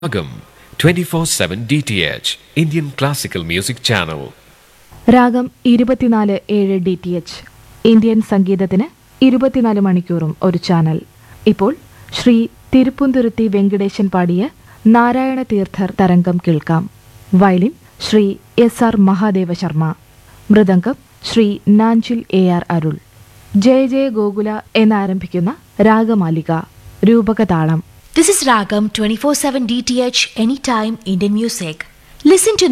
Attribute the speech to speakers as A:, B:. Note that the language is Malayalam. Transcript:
A: Agam 24/7 DTH Indian Classical Music Channel.
B: രാഗം ഇരുപത്തിനാല് ഏഴ് ഡി ടി എച്ച് ഇന്ത്യൻ സംഗീതത്തിന് ഇരുപത്തിനാല് മണിക്കൂറും ഒരു ചാനൽ ഇപ്പോൾ ശ്രീ തിരുപ്പുന്തുരുത്തി വെങ്കടേശൻ പാടിയ നാരായണ തീർത്ഥർ തരംഗം കേൾക്കാം violin Shri S R Mahadeva Sharma mridangam Shri Nanchil A R Arul ജയ ജയ ഗോകുല എന്നാരംഭിക്കുന്ന രാഗമാലിക രൂപകതാളം
C: This is Ragam 24/7 DTH Anytime Indian Music. Listen to